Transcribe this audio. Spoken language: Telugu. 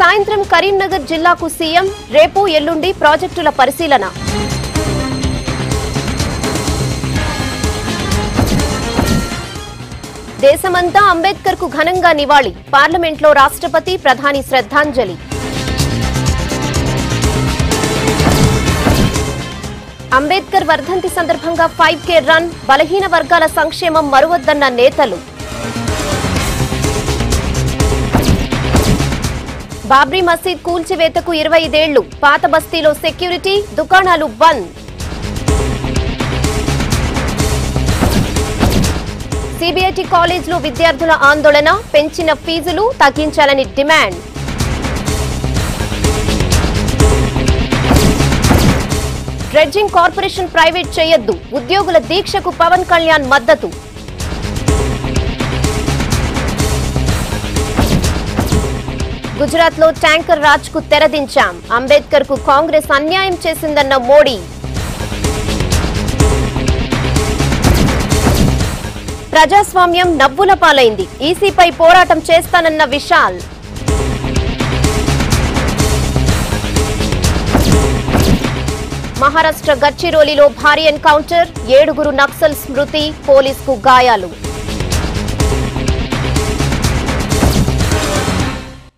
సాయంత్రం కరీంనగర్ జిల్లాకు సీఎం రేపు ఎల్లుండి ప్రాజెక్టుల పరిశీలన దేశమంతా అంబేద్కర్ కు ఘనంగా నివాళి పార్లమెంట్లో రాష్ట్రపతి ప్రధాని శ్రద్ధాంజలి అంబేద్కర్ వర్ధంతి సందర్భంగా ఫైవ్ కే రన్ బలహీన వర్గాల సంక్షేమం మరువద్దన్న నేతలు బాబ్రీ మసీద్ కూల్చివేతకు ఇరవై ఐదేళ్లు పాత బస్తీలో సెక్యూరిటీ దుకాణాలు బంద్ సిబిఐటి కాలేజ్లో విద్యార్థుల ఆందోళన పెంచిన ఫీజులు తగ్గించాలని డిమాండ్ డ్రెడ్జింగ్ కార్పొరేషన్ ప్రైవేట్ చేయొద్దు ఉద్యోగుల దీక్షకు పవన్ కళ్యాణ్ మద్దతు గుజరాత్ లో ట్యాంకర్ రాజ్ కు తెరదించాం అంబేద్కర్ కు కాంగ్రెస్ అన్యాయం చేసిందన్న మోడీ ప్రజాస్వామ్యం నవ్వుల పాలైంది ఈసీపై పోరాటం చేస్తానన్న విశాల్ మహారాష్ట్ర గచ్చిరోలిలో భారీ ఎన్కౌంటర్ ఏడుగురు నక్సల్ స్మృతి పోలీసుకు గాయాలు